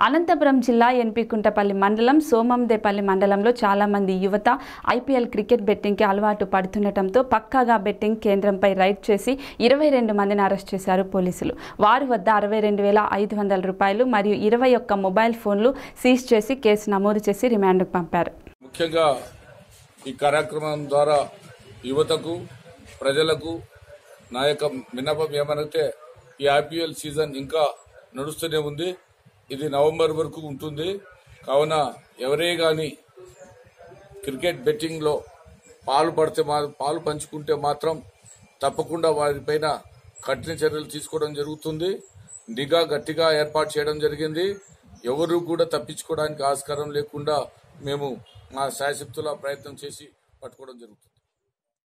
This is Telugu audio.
అనంతపురం జిల్లా ఎన్పికుంటపల్లి మండలం సోమందేపల్లి మండలంలో చాలా మంది యువత ఐపీఎల్ క్రికెట్ బెట్టింగ్కి అలవాటు పడుతుండటంతో పక్కాగా బెట్టింగ్ కేంద్రంపై రైడ్ చేసి ఇరవై రెండు మందిని అరెస్ట్ చేశారు పోలీసులు వారి వద్ద అరవై రెండు వేల ఐదు వందల రూపాయలు మరియు ఇరవై ఒక్క మొబైల్ ఫోన్లు సీజ్ చేసి కేసు నమోదు చేసి రిమాండ్కు పంపారు ముఖ్యంగా ఈ కార్యక్రమం ద్వారా యువతకు ప్రజలకు నా యొక్క విన్నపం ఏమనంటే ఈ ఐపీఎల్ సీజన్ ఇంకా నడుస్తూనే ఉంది ఇది నవంబర్ వరకు ఉంటుంది కావున ఎవరే గాని క్రికెట్ బెట్టింగ్ లో పాలు పడితే మా పాలు పంచుకుంటే మాత్రం తప్పకుండా వారిపైన కఠిన చర్యలు తీసుకోవడం జరుగుతుంది నిఘా గట్టిగా ఏర్పాటు చేయడం జరిగింది ఎవరు కూడా తప్పించుకోవడానికి ఆస్కారం లేకుండా మేము మా శాయశక్తుల ప్రయత్నం చేసి పట్టుకోవడం జరుగుతుంది